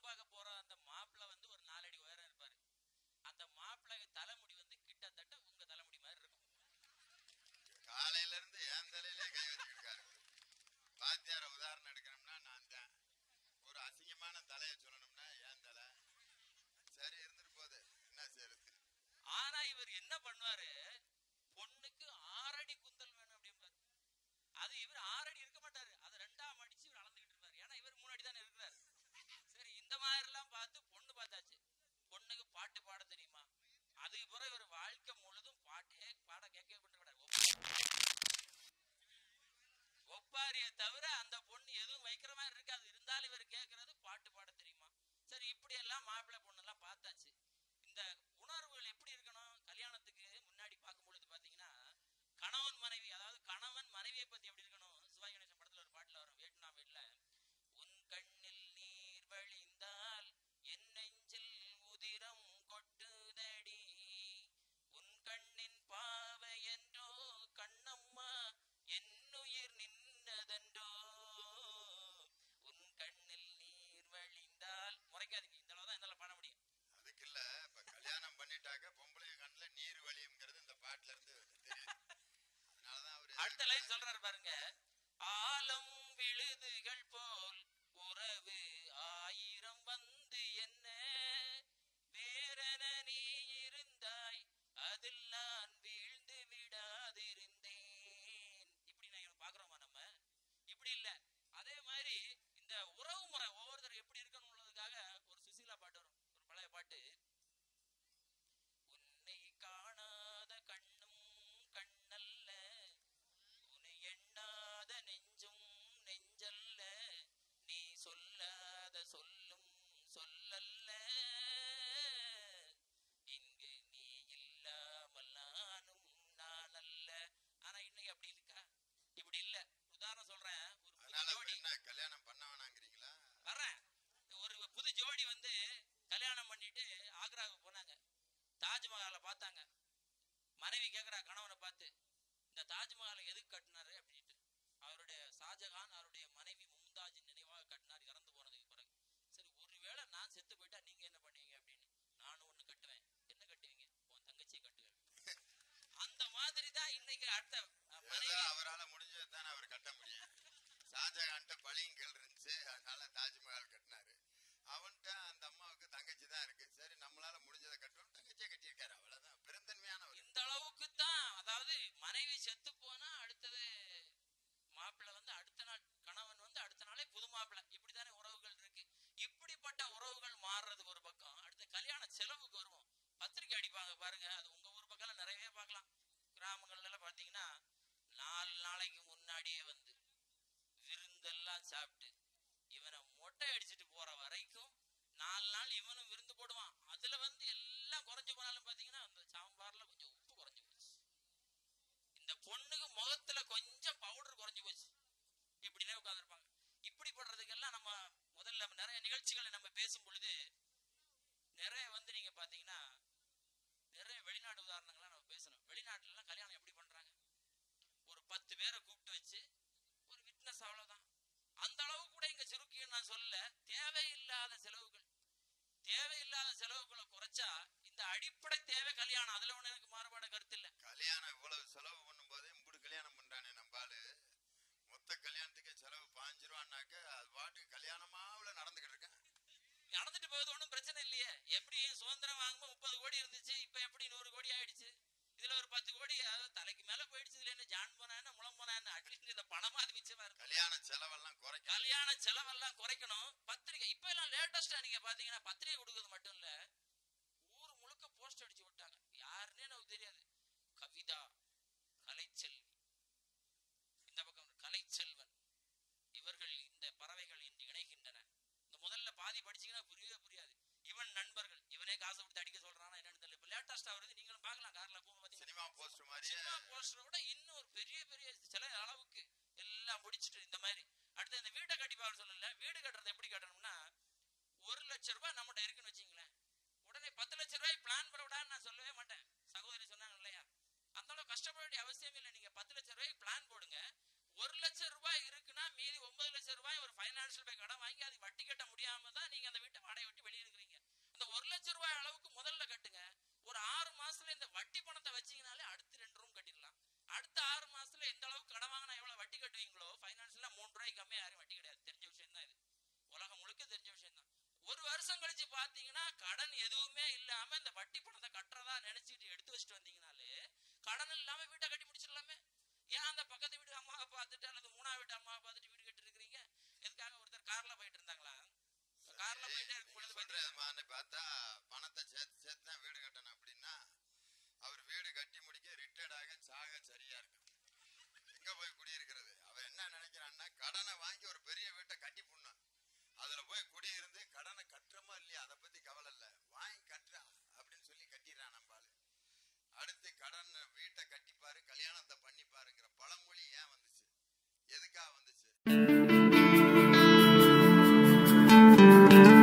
பார்க்க போற அந்த மாப்பிள்ளை வந்து ஒரு நாலடி உயரம் இருப்பாரு அந்த மாப்பிள்ளை தலைமுடி வந்து கிட்டத்தட்ட உங்க தலைமுடி மாதிரி இருக்கும் காலையில இருந்து என் தலையிலே கை வச்சுக்கிட்டாரு பாத்தியார உதாரணம் எடுக்கணும்னா நான் தான் ஒரு அசிங்கமான தலையை சொல்லணும்னா என் தலை சரி இருந்துட்டு போகுது என்ன செய்யறது ஆனா இவர் என்ன பண்ணுவாரு பொண்ணுக்கு ஆறடி குந்தல் வேணும் அப்படிம்பாரு அது இவர் ஆறடி இருக்க மாட்டாரு அதை ரெண்டாம் அடிச்சு இவர் அளந்துகிட்டு இருப்பாரு ஏன்னா இவர் மூணு அடி தானே இருக்கிறாரு சரி இந்த மாதிரி எல்லாம் பார்த்து பொண்ணு பார்த்தாச்சு பொண்ணுக்கு பாட்டு பாட தெரியுமா அதுக்கு பிறகு இவர் வாழ்க்கை முழுதும் பாட்டே பாட கேட்கவே பண்ண மாட்டாரு ஒப்பாரிய தவிர அந்த பொண்ணு எதுவும் வைக்கிற மாதிரி இருக்காது இருந்தாலும் இவர் கேட்கறது பாட்டு பாட தெரியுமா சரி இப்படி எல்லாம் மாப்பிள்ளை பொண்ணு எல்லாம் பார்த்தாச்சு இந்த உணர்வுகள் எப்படி இருக்கணும் கல்யாணத்துக்கு முன்னாடி பார்க்கும் பொழுது பாத்தீங்கன்னா கணவன் மனைவி அதாவது கணவன் மனைவியை பத்தி எப்படி இருக்கணும் சிவாஜி கணேசன் படத்துல ஒரு பாட்டுல வரும் வியட்நாம் வீட்டுல உன் கண்ணில் நீர் வழிந்தால் என் நெஞ்சில் உதிரம் கொட்டுதடி உன் கண்ணின் பாவை என்றோ கண்ணம்மா என்னுயிர் நின்னதென்றோ உன் கண்ணில் நீர் வழிந்தால் முறைக்காதீங்க இந்த அளவு தான் என்னால பாட முடியும் அதுக்கு இல்ல இப்ப கல்யாணம் பண்ணிட்டாக்க பொம்பளை கண்ணுல நீர் வழியுங்கிறது இந்த பாட்டுல இருந்து தெரியுது அதனாலதான் அவரு அடுத்த லைன் சொல்றாரு பாருங்க ஆலம் விழுதுகள் போல் உறவு ஆயிரம் வந்து என்ன வேறென நீ இருந்தாய் அதில் நான் வீழ்ந்து விடாதிருந்தேன் இப்படி நான் பாக்குறோமா நம்ம இப்படி இல்ல அதே மாதிரி இந்த உறவு முறை ஒவ்வொருத்தர் எப்படி இருக்கணும்ன்றதுக்காக ஒரு சுசீலா பாட்டு வரும் ஒரு பழைய பாட்டு உன்னை காணாத கண்ணும் கண்ணல்ல உன்னை எண்ணாத நெஞ்சும் நெஞ்சல்ல நீ சொல்லாத சொல்லும் சொல்லல்ல இங்கு நீ இல்லாமல் நானும் நான் அல்ல ஆனா இன்னைக்கு அப்படி இருக்கா இப்படி இல்ல உதாரணம் சொல்றேன் ஒரு புது அதனால ஜோடி என்ன கல்யாணம் பண்ண வேணாங்கிறீங்களா வர்றேன் ஒரு புது ஜோடி வந்து கல்யாணம் பண்ணிட்டு ஆக்ராவுக்கு போனாங்க தாஜ்மஹாலை பார்த்தாங்க மனைவி கேக்குறா கணவனை பார்த்து இந்த தாஜ்மஹாலை எதுக்கு கட்டினாரு அப்படின்ட்டு அவருடைய ஷாஜகான் அவருடைய மனைவி மும்தாஜின் நினைவாக கட்டினார் இறந்து போனதுக்கு பிறகு சரி ஒருவேளை நான் செத்து போயிட்டா நீங்க என்ன பண்ணுவீங்க அப்படின்னு நானும் ஒண்ணு கட்டுவேன் என்ன கட்டுவீங்க உன் தங்கச்சியை கட்டுவேன் அந்த மாதிரி தான் இன்னைக்கு அடுத்த அஹ், ஏதோ மனைவி அவரால முடிஞ்சது தானே அவர் கட்ட முடியும் ஷாஜகான்ட்ட பளிங்கல் இருந்துச்சு அதனால தாஜ்மஹால் கட்டினாரு அவன்கிட்ட அந்த அம்மாவுக்கு தங்கச்சி தான் இருக்கு சரி நம்மளால முடிஞ்சதை கட்டுவோம் தங்கச்சியை கட்டியிருக்காரு அவ்வளவுதான் பெருந்தன்மையானவர் இந்த அளவுக்கு தான் அதாவது மனைவி செத்து போனா அடுத்தது மாப்பிள்ளை வந்து அடுத்த நாள் கணவன் வந்து அடுத்த நாளே புது மாப்பிள்ளை இப்படித்தானே உறவுகள் இருக்கு இப்படிப்பட்ட உறவுகள் மாறுறதுக்கு ஒரு பக்கம் அடுத்த கல்யாண செலவுக்கு வருவோம் பத்திரிக்கை அடிப்பாங்க பாருங்க அது உங்க ஊர் பக்கம் நிறையவே பார்க்கலாம் கிராமங்கள்ல எல்லாம் பாத்தீங்கன்னா நாலு நாளைக்கு முன்னாடியே வந்து விருந்தெல்லாம் சாப்பிட்டு இவனை மொட்டை அடிச்சிட்டு போற வரைக்கும் நாலு நாள் இவனும் விருந்து போடுவான் அதுல வந்து எல்லாம் குறைஞ்சு போனாலும் பாத்தீங்கன்னா அந்த சாம்பார்ல கொஞ்சம் உப்பு குறைஞ்சு போச்சு இந்த பொண்ணுக்கு முகத்துல கொஞ்சம் பவுடர் குறைஞ்சு போச்சு இப்படினே உட்காந்துருப்பாங்க இப்படி படுறதுக்கெல்லாம் நம்ம முதல்ல நிறைய நிகழ்ச்சிகளை நம்ம பேசும் பொழுது நிறைய வந்து நீங்க பாத்தீங்கன்னா நிறைய வெளிநாட்டு உதாரணங்களா நம்ம பேசணும் வெளிநாட்டுல எல்லாம் கல்யாணம் எப்படி பண்றாங்க ஒரு பத்து பேரை கூப்பிட்டு வச்சு ஒரு விட்னஸ் அவ்வளவுதான் அந்த அளவு கூட இங்க சுருக்கின்னு நான் சொல்லல தேவையில்லாத செலவுகள் தேவையில்லாத செலவுகளை குறைச்சா இந்த அடிப்படை தேவை கல்யாணம் அதுல ஒண்ணு எனக்கு மாறுபாடு கருத்து இல்ல கல்யாணம் இவ்வளவு செலவு பண்ணும் போதே இப்படி கல்யாணம் பண்றானே நம்ம ஆளு மொத்த கல்யாணத்துக்கு செலவு பாஞ்சு ரூபான்னாக்க அது பாட்டுக்கு கல்யாணமாவுல நடந்துகிட்டு இருக்கேன் நடந்துட்டு போகுது ஒண்ணும் பிரச்சனை இல்லையே எப்படி சுதந்திரம் வாங்கும்போது முப்பது கோடி இருந்துச்சு இப்ப எப்படி நூறு கோடி ஆயிடுச்சு இதுல ஒரு பத்து கோடி அதாவது தலைக்கு மேல போயிடுச்சு இதுல என்ன ஜான் போனா என்ன முளம் போனா என்ன அட்லீஸ்ட் இந்த பணமாவது மிச்சமா இருக்கு கல்யாண செலவெல்லாம் குறைக்க கல்யாண செலவெல்லாம் குறைக்கணும் பத்திரிகை இப்ப எல்லாம் லேட்டஸ்டா நீங்க பாத்தீங்கன்னா பத்திரிகை கொடுக்கறது மட்டும் இல்ல ஊர் முழுக்க போஸ்ட் அடிச்சு விட்டாங்க யாருன்னே நமக்கு தெரியாது கவிதா கலைச்செல்வி இந்த பக்கம் கலைச்செல்வன் இவர்கள் இந்த பறவைகள் இன்று இணைகின்றன இந்த முதல்ல பாதி படிச்சீங்கன்னா புரியவே புரியாது இவன் நண்பர்கள் இவனே காசு கொடுத்து அடிக்க சொல்றானா என்னன்னு தெரியல இப்ப லேட்டஸ்டா வருது நீங்களும் பார்க்கலாம் கார்ல போகும் பாத்தீங்கன்னா சினிமா போஸ்ட் மாதிரியே சினிமா போஸ்டரை விட இன்னும் ஒரு பெரிய பெரிய சில அளவுக்கு எல்லாம் முடிச்சிட்டு இந்த மாதிரி அடுத்து இந்த வீட்டை கட்டி பார்க்க சொல்லல வீடு கட்டுறது எப்படி கட்டணும்னா ஒரு லட்சம் ரூபாய் நம்மகிட்ட இருக்குன்னு வச்சுங்களேன் உடனே பத்து லட்சம் ரூபாய் பிளான் பண்ண விடான்னு நான் சொல்லவே மாட்டேன் சகோதரி சொன்னாங்க இல்லையா அந்த அளவு கஷ்டப்பட வேண்டிய அவசியம் இல்லை நீங்க பத்து லட்சம் ரூபாய் பிளான் போடுங்க ஒரு லட்சம் ரூபாய் இருக்குன்னா மீதி ஒன்பது லட்சம் ரூபாய் ஒரு ஃபைனான்சியல் போய் கடன் வாங்கி அது வட்டி கட்ட முடியாம தான் நீங்க அந்த வீட்டை வாடகை ரூபாய்க்கு கம்மியா யாரும் வட்டி கிடையாது தெரிஞ்ச விஷயம் தான் இது உலகம் முழுக்க தெரிஞ்ச விஷயம் தான் ஒரு வருஷம் கழிச்சு பாத்தீங்கன்னா கடன் எதுவுமே இல்லாம இந்த வட்டி பணத்தை கட்டுறதா நினைச்சிட்டு எடுத்து வச்சுட்டு வந்தீங்கனாலே கடன் இல்லாம வீட்டை கட்டி முடிச்சிடலாமே ஏன் அந்த பக்கத்து வீட்டு அம்மாவை பார்த்துட்டு அல்லது மூணாவது வீட்டு அம்மாவை பார்த்துட்டு வீடு கட்டி இருக்கிறீங்க எதுக்காக ஒருத்தர் கார்ல போயிட்டு இருந்தாங்களா கார்ல போயிட்டே இருக்கும் பொழுது சொல்ற பாத்தீங்கன்னா எதுமான்னு பார்த்தா பணத்தை சேர்த்து சேர்த்து தான் வீடு கட்டணும் அப்படின்னா அவர் வீடு கட்டி முடிக்க ரிட்டையர்ட் ஆக சாக சரியா இருக்கு எங்க போய் குடியிருக்கிறது அவன் என்ன நினைக்கிறான்னா கடனை வாங்கி ஒரு பெரிய வீட்டை கட்டி போடணும் அதுல போய் குடியிருந்து கடனை கட்டுறோமா இல்லையா அதை பத்தி கவலை இல்ல வாங்கி கட்டுறா அப்படின்னு சொல்லி கட்டிடுறான் நம்பாளு அடுத்து கடன் வீட்டை கட்டிப்பாரு கல்யாணத்தை பண்ணிப்பாருங்கிற பழமொழி ஏன் வந்துச்சு எதுக்காக வந்துச்சு